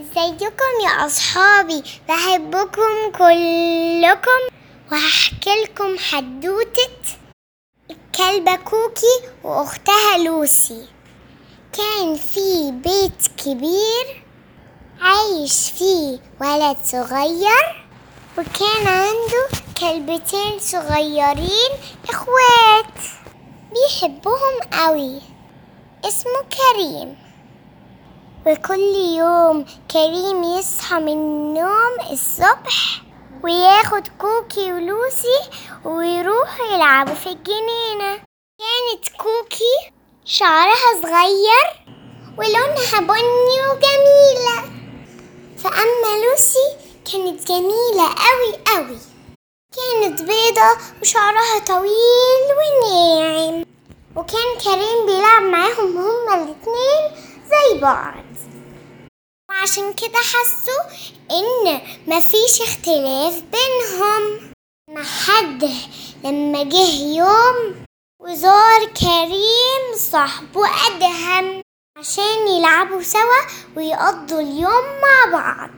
ازيكم يا اصحابي بحبكم كلكم وهحكي لكم حدوتة الكلبة كوكي واختها لوسي كان في بيت كبير عايش فيه ولد صغير وكان عنده كلبتين صغيرين اخوات بيحبهم قوي اسمه كريم وكل يوم كريم يصحى من النوم الصبح وياخد كوكي ولوسي ويروحوا يلعبوا في الجنينة كانت كوكي شعرها صغير ولونها بني وجميلة فأما لوسي كانت جميلة قوي قوي كانت بيضة وشعرها طويل وناعم وكان كريم بيلعب معاهم هما الاتنين زي بعض وعشان كده حسوا ان مفيش اختلاف بينهم ما حد لما جه يوم وزار كريم صاحبه أدهم عشان يلعبوا سوا ويقضوا اليوم مع بعض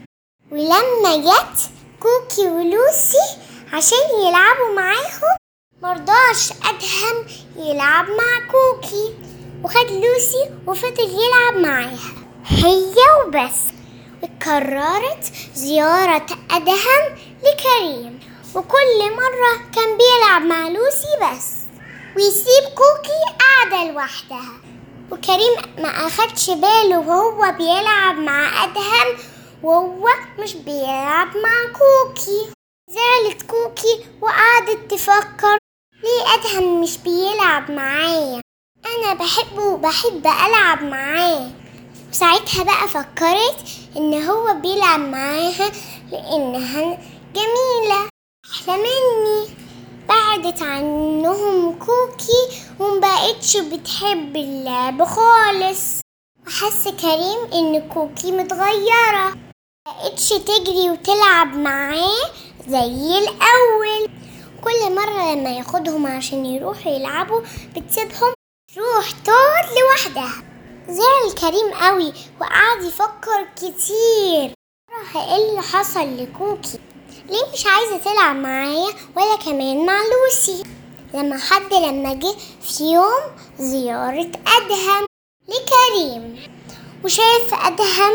ولما جت كوكي ولوسي عشان يلعبوا معاهم مرضاش أدهم يلعب مع كوكي وخد لوسي وفضل يلعب معاها هي وبس وقررت زيارة أدهم لكريم وكل مرة كان بيلعب مع لوسي بس ويسيب كوكي قاعدة لوحدها وكريم ما أخدش باله وهو بيلعب مع أدهم وهو مش بيلعب مع كوكي زعلت كوكي وقعدت تفكر ليه أدهم مش بيلعب معايا أنا بحبه وبحب ألعب معاه وساعتها بقى فكرت إن هو بيلعب معاها لأنها جميلة أحلى مني بعدت عنهم كوكي ومبقتش بتحب اللعب خالص وحس كريم إن كوكي متغيرة مبقتش تجري وتلعب معاه زي الأول كل مرة لما ياخدهم عشان يروحوا يلعبوا بتسيبهم تروح تقعد لوحدها زعل كريم قوي وقعد يفكر كتير راح ايه اللي حصل لكوكي ليه مش عايزة تلعب معايا ولا كمان مع لوسي لما حد لما جه في يوم زيارة أدهم لكريم وشاف أدهم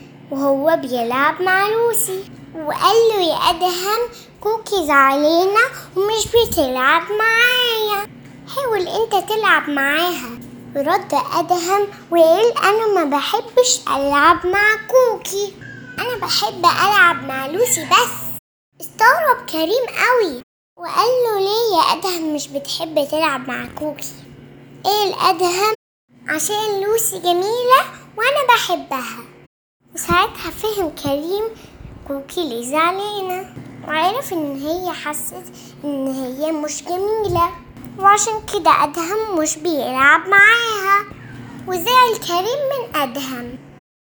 وهو بيلعب مع لوسي وقال له يا أدهم كوكي زعلانة ومش بتلعب معايا حاول انت تلعب معاها ورد أدهم وقال أنا ما بحبش ألعب مع كوكي أنا بحب ألعب مع لوسي بس استغرب كريم قوي وقال له ليه يا أدهم مش بتحب تلعب مع كوكي قال أدهم عشان لوسي جميلة وأنا بحبها وساعتها فهم كريم كوكي ليه زعلانة وعرف إن هي حست إن هي مش جميلة وعشان كده أدهم مش بيلعب معاها وزعل كريم من أدهم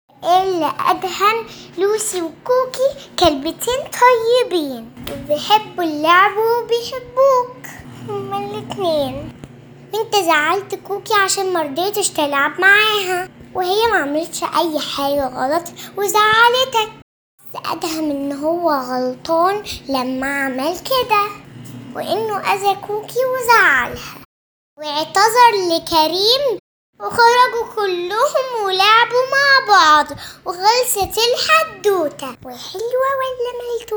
إلا أدهم لوسي وكوكي كلبتين طيبين وبيحبوا اللعب وبيحبوك هما الاتنين وانت زعلت كوكي عشان مرضيتش تلعب معاها وهي ما عملتش اي حاجة غلط وزعلتك بس ادهم ان هو غلطان لما عمل كده وانه اذى كوكي وزعلها واعتذر لكريم وخرجوا كلهم ولعبوا مع بعض وخلصت الحدوتة وحلوة ولا ملتوتة